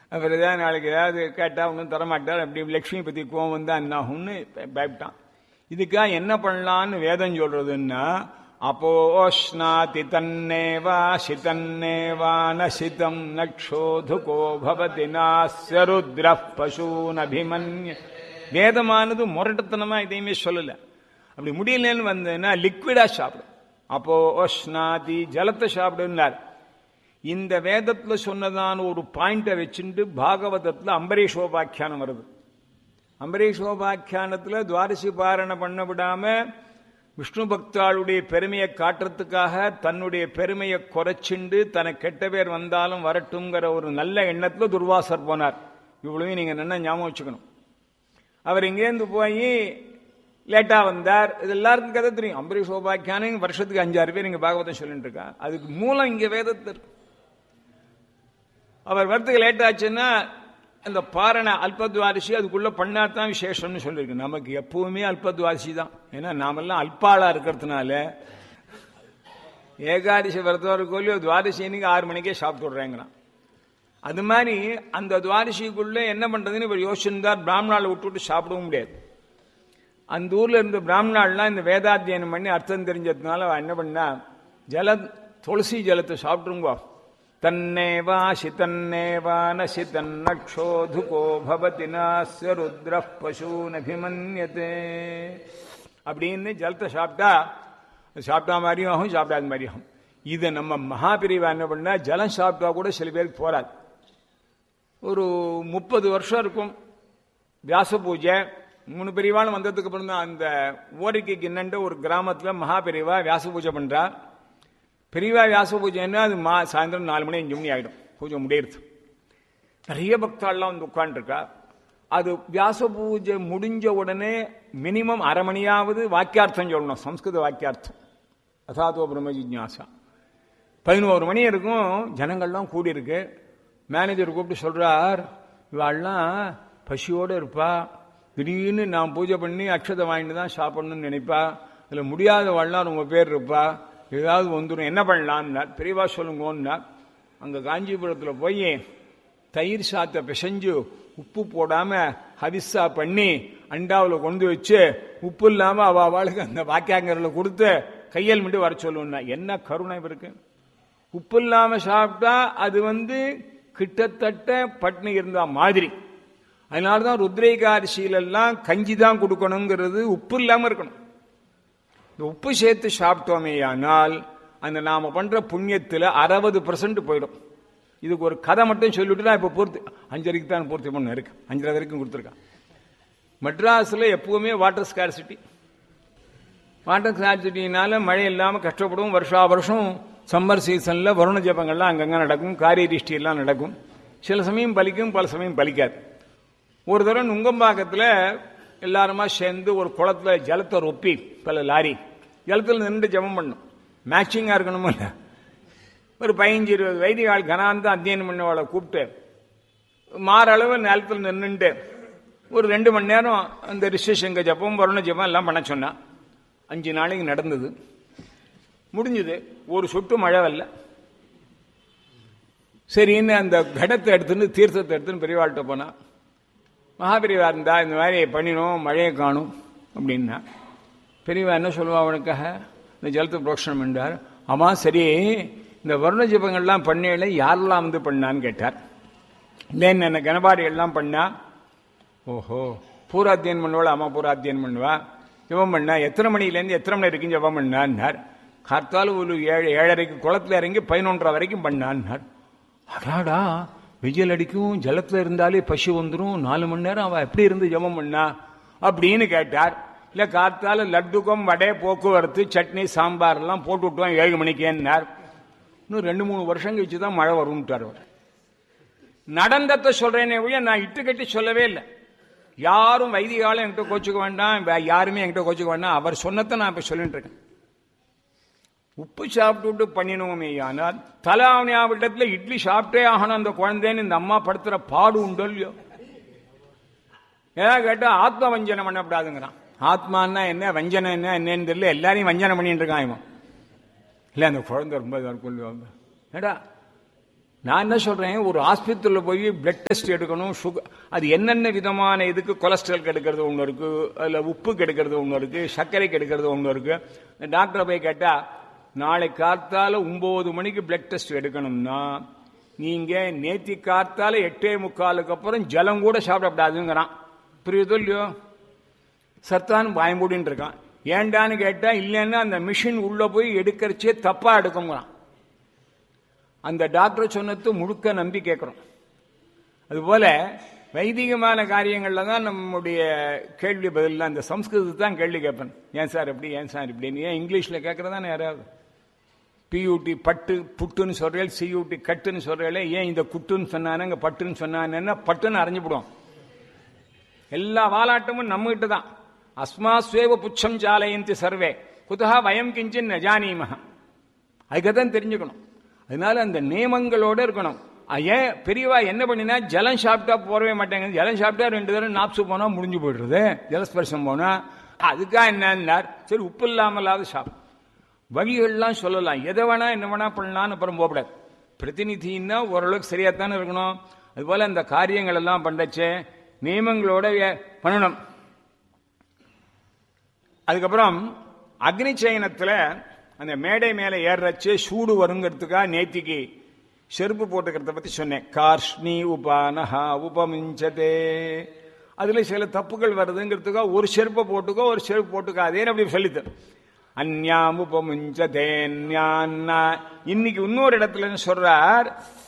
அப்புறம் ஏதாவது நாளைக்கு ஏதாவது கேட்டால் ஒன்றும் தரமாட்டார் அப்படி லக்ஷ்மி பற்றி கோவம் வந்தால் என்ன ஆகும்னு பயப்பட்டான் இதுக்காக என்ன பண்ணலான்னு வேதம் சொல்றதுன்னா அப்போஷ்ணாதி தன்னேவா சிதன்னேவா நசிதம் நக்ஷோதுகோ பவதி நாஸ்ய ருத்ர பசூனபிமன்ய வேதமானது முரட்டத்தனமா எதையுமே சொல்லல அப்படி முடியலன்னு வந்ததுன்னா லிக்விடா சாப்பிடும் அப்போ ஓஷ்ணாதி ஜலத்தை சாப்பிடுனார் இந்த வேதத்துல சொன்னதான ஒரு பாயிண்ட வச்சுட்டு பாகவதத்துல அம்பரீஷோபாக்கியானம் வருது அம்பரீஷோபாக்கியானத்துல துவாரசி பாரண பண்ண விடாம விஷ்ணு பக்தாளுடைய பெருமையை காட்டுறதுக்காக தன்னுடைய பெருமையை குறைச்சிண்டு தனக்கு கெட்ட பேர் வந்தாலும் வரட்டுங்கிற ஒரு நல்ல எண்ணத்துல துர்வாசர் போனார் இவ்வளவையும் நீங்க நல்லா ஞாபகம் வச்சுக்கணும் அவர் இங்கேருந்து போய் லேட்டா வந்தார் இது எல்லாருக்கும் கதை தெரியும் அம்பரீஷ் உபாக்கியானம் வருஷத்துக்கு அஞ்சாறு பேர் இங்க பாகவதம் சொல்லிட்டு இருக்கா அதுக்கு மூலம் இங்க வேதத்தில் இருக்கு அவர் வரத்துக்கு லேட் ஆச்சுன்னா அந்த பாரண அல்பத்வாரிசி அதுக்குள்ள பண்ணாதான் விசேஷம்னு சொல்லியிருக்கு நமக்கு எப்பவுமே அல்பத்வாரிசி தான் ஏன்னா நாமெல்லாம் அல்பாளா இருக்கிறதுனால ஏகாதசி விரதம் கோலியோ துவாதசி இன்னைக்கு ஆறு மணிக்கே சாப்பிட்டு விடுறேங்கிறான் அது மாதிரி அந்த துவாதசிக்குள்ள என்ன பண்றதுன்னு இவர் யோசிச்சிருந்தார் பிராமணால விட்டுவிட்டு சாப்பிடவும் முடியாது அந்த ஊர்ல இருந்த பிராமணாலாம் இந்த வேதாத்தியனம் பண்ணி அர்த்தம் தெரிஞ்சதுனால அவ என்ன பண்ணா ஜல துளசி ஜலத்தை சாப்பிட்டுருங்கோ தன்னேவா சிதன்னேவா நசிதன்னக்ஷோதுகோ பவதி நாஸ்ய ருத்ர பசூனபிமன்யதே அப்படின்னு ஜலத்தை சாப்பிட்டா சாப்பிட்டா மாதிரியும் ஆகும் சாப்பிடாத மாதிரியும் ஆகும் இதை நம்ம மகாபிரிவா என்ன பண்ணா ஜலம் சாப்பிட்டா கூட சில பேருக்கு போராது ஒரு முப்பது வருஷம் இருக்கும் வியாச பூஜை மூணு பெரியவாளும் வந்ததுக்கு அப்புறம் தான் அந்த ஓரிக்கை கிண்ணண்ட ஒரு கிராமத்துல மகா பெரியவா வியாச பூஜை பண்றா பெரியவா வியாச பூஜைன்னா அது மா சாயந்தரம் நாலு மணி அஞ்சு மணி ஆயிடும் பூஜை முடியறது நிறைய பக்தாள்லாம் வந்து உட்காந்துருக்கா அது வியாச பூஜை முடிஞ்ச உடனே மினிமம் அரை மணியாவது வாக்கியார்த்தம் சொல்லணும் சம்ஸ்கிருத வாக்கியார்த்தம் அசாதோ பிரம்ம ஜிஜாசா பதினோரு மணி இருக்கும் ஜனங்கள்லாம் கூடியிருக்கு மேனேஜர் கூப்பிட்டு சொல்றார் இவாள்லாம் பசியோடு இருப்பா திடீர்னு நான் பூஜை பண்ணி அக்ஷதை வாங்கிட்டு தான் சாப்பிடணும்னு நினைப்பா அதில் முடியாதவாள்லாம் ரொம்ப பேர் இருப்பா ஏதாவது வந்துடும் என்ன பண்ணலாம்னார் பெரியவா சொல்லுங்கன்னார் அங்கே காஞ்சிபுரத்தில் போய் தயிர் சாத்தை பிசைஞ்சு உப்பு போடாம ஹரிசா பண்ணி அண்டாவில் கொண்டு வச்சு உப்பு இல்லாம அவ அவளுக்கு அந்த வாக்கியாங்கரில் கொடுத்து கையல் மட்டும் வர சொல்லுன்னா என்ன கருணை இருக்கு உப்பு இல்லாம சாப்பிட்டா அது வந்து கிட்டத்தட்ட பட்னி இருந்தா மாதிரி அதனாலதான் ருத்ரேகாரிசியிலெல்லாம் கஞ்சி தான் கொடுக்கணுங்கிறது உப்பு இல்லாம இருக்கணும் இந்த உப்பு சேர்த்து சாப்பிட்டோமே ஆனால் அந்த நாம பண்ற புண்ணியத்துல அறுபது பர்சன்ட் போயிடும் இதுக்கு ஒரு கதை மட்டும் சொல்லிட்டு நான் இப்ப பூர்த்தி அஞ்சரைக்கு தான் பூர்த்தி பண்ண இருக்கு அஞ்சரை வரைக்கும் கொடுத்துருக்கான் மெட்ராஸ்ல எப்பவுமே வாட்டர் ஸ்கார்சிட்டி வாட்டர் ஸ்கார்சிட்டினால மழை இல்லாம கஷ்டப்படும் வருஷா வருஷம் சம்மர் சீசன்ல வருண ஜபங்கள்லாம் அங்கங்க நடக்கும் காரியரிஷ்டி எல்லாம் நடக்கும் சில சமயம் பலிக்கும் பல சமயம் பலிக்காது ஒரு தடவை நுங்கம்பாக்கத்தில் எல்லாருமா சேர்ந்து ஒரு குளத்துல ஜலத்தை ரொப்பி பல லாரி ஜலத்தில் நின்று ஜபம் பண்ணும் மேட்சிங்காக இருக்கணுமோ இல்லை ஒரு பதினஞ்சு இருபது வைதிகால் கனாந்த அத்தியனம் பண்ணவளை கூப்பிட்டு மாறளவு நிலத்தில் நின்றுட்டு ஒரு ரெண்டு மணி நேரம் அந்த ரிஷிசங்க ஜபம் வருண ஜபம் எல்லாம் பண்ண சொன்னான் அஞ்சு நாளைக்கு நடந்தது முடிஞ்சது ஒரு சொட்டு மழை வரல சரின்னு அந்த கடத்தை எடுத்துன்னு தீர்த்தத்தை எடுத்துன்னு பெரியவாள்கிட்ட போனா மகாபெரிவா இருந்தா இந்த மாதிரி பண்ணினோம் மழையை காணும் அப்படின்னா பெரியவா என்ன சொல்லுவா அவனுக்காக இந்த ஜலத்தை புரோஷனம் என்றார் ஆமா சரி இந்த வருண ஜபங்கள்லாம் பண்ணையில யாரெல்லாம் வந்து பண்ணான்னு கேட்டார் இல்லைன்னு என்ன கனபாடி எல்லாம் பண்ணா ஓஹோ பூராத்தியன் பண்ணுவாள் அம்மா பூராத்தியன் பண்ணுவா ஜபம் பண்ணா எத்தனை மணிலேருந்து எத்தனை மணி வரைக்கும் ஜபம் பண்ணான்னார் கார்த்தால ஒரு ஏழு ஏழரைக்கு குளத்துல இறங்கி பதினொன்றரை வரைக்கும் பண்ணான்னார் அடாடா வெயில் அடிக்கும் ஜலத்துல இருந்தாலே பசு வந்துடும் நாலு மணி நேரம் அவ எப்படி இருந்து ஜபம் பண்ணா அப்படின்னு கேட்டார் இல்ல கார்த்தால லட்டுக்கும் வடை போக்குவரத்து சட்னி சாம்பார் எல்லாம் போட்டு விட்டுவோம் ஏழு மணிக்கேன்னார் இன்னும் ரெண்டு மூணு வருஷம் கழிச்சு தான் மழை வரும்ட்டார் அவர் நடந்தத்தை சொல்றேனே ஒழிய நான் இட்டு கட்டி சொல்லவே இல்லை யாரும் வைதிகாலும் என்கிட்ட கோச்சுக்க வேண்டாம் யாருமே என்கிட்ட கோச்சுக்க வேண்டாம் அவர் சொன்னதை நான் இப்ப சொல்லிட்டு இருக்கேன் உப்பு சாப்பிட்டு பண்ணினோமே ஆனால் தலாவணியாவிடத்துல இட்லி சாப்பிட்டே ஆகணும் அந்த குழந்தைன்னு இந்த அம்மா படுத்துற பாடு உண்டோ இல்லையோ ஏதாவது கேட்டா ஆத்ம வஞ்சனம் பண்ணக்கூடாதுங்கிறான் ஆத்மான்னா என்ன வஞ்சனம் என்ன என்னன்னு தெரியல எல்லாரையும் வஞ்சனம் பண்ணிட்டு இருக்கான் இவன் இல்ல அந்த குழந்தை ரொம்ப சொல்லுவாங்க ஏடா நான் என்ன சொல்றேன் ஒரு ஆஸ்பத்திரியில் போய் பிளட் டெஸ்ட் எடுக்கணும் சுகர் அது என்னென்ன விதமான இதுக்கு கொலஸ்ட்ரால் கெடுக்கிறது ஒன்று இருக்கு அதில் உப்பு கெடுக்கிறது ஒன்று இருக்கு சர்க்கரை கெடுக்கிறது ஒன்று இருக்கு டாக்டரை போய் கேட்டா நாளை காத்தால ஒன்பது மணிக்கு பிளட் டெஸ்ட் எடுக்கணும்னா நீங்க நேத்தி காத்தால எட்டே முக்காலுக்கு அப்புறம் ஜலம் கூட சாப்பிடக்கூடாதுங்கிறான் புரியுதோ இல்லையோ சத்தான் பயம்பூடின்னு இருக்கான் ஏண்டான்னு கேட்டா இல்லைன்னா அந்த மிஷின் உள்ள போய் எடுக்கிறச்சே தப்பா எடுக்குங்கிறான் அந்த டாக்டர் சொன்னது முழுக்க நம்பி கேட்குறோம் அதுபோல வைதிகமான காரியங்கள்ல தான் நம்முடைய கேள்வி பதில் அந்த சம்ஸ்கிருதத்தை தான் கேள்வி கேட்பேன் ஏன் சார் எப்படி ஏன் சார் இப்படின்னு ஏன் இங்கிலீஷில் கேட்கறதானே யாராவது பியூடி பட்டு புட்டுன்னு சொல்றேன் சியூடி கட்டுன்னு சொல்றேன் ஏன் இந்த குட்டுன்னு சொன்னானே இங்க பட்டுன்னு சொன்னானேன்னா பட்டுன்னு அறிஞ்சுவிடுவோம் எல்லா வாலாட்டமும் நம்மகிட்ட தான் அஸ்மாஸ்வேவ புச்சம் ஜாலயந்தி சர்வே குதா வயம் கிஞ்சின் நஜானீமஹ அதுக்கு தான் தெரிஞ்சுக்கணும் அதனால அந்த நியமங்களோட இருக்கணும் அஹ் ஏன் பெரியவா என்ன பண்ணினா ஜலம் சாப்பிட்டா போறவே மாட்டேங்குது ஜலம் சாப்பிட்டா ரெண்டு தடவை நாப்சு போனா முடிஞ்சு போயிடுறது ஜலஸ்பர்சம் போனா அதுக்கா என்னன்னார் சரி உப்பு இல்லாமலாவது சாப்பிடும் வழிகள்லாம் சொல்லலாம் எதை வேணா என்ன வேணா பண்ணலாம்னு அப்புறம் போகக்கூடாது பிரதிநிதின்னா ஓரளவுக்கு சரியாத்தானே இருக்கணும் அதுபோல அந்த காரியங்கள் எல்லாம் பண்ணச்சே நியமங்களோட ஏ- பண்ணணும் அதுக்கப்புறம் அக்னி சயனத்துல அந்த மேடை மேல ஏறுறச்சு சூடு வருங்கிறதுக்காக நேத்திக்கு செருப்பு போட்டுக்கிறத பத்தி சொன்னேன் கார்ஷ்ணி உபானஹா உபமிஞ்சதே அதுல சில தப்புகள் வருதுங்கிறதுக்காக ஒரு செருப்பை போட்டுக்கோ ஒரு செருப்பு போட்டுக்காதேன்னு அப்படி சொல்லித்து அந்யாம் உபமுஞ்சதே ஞான்னா இன்னைக்கு இன்னொரு இடத்துல என்ன சொல்றார்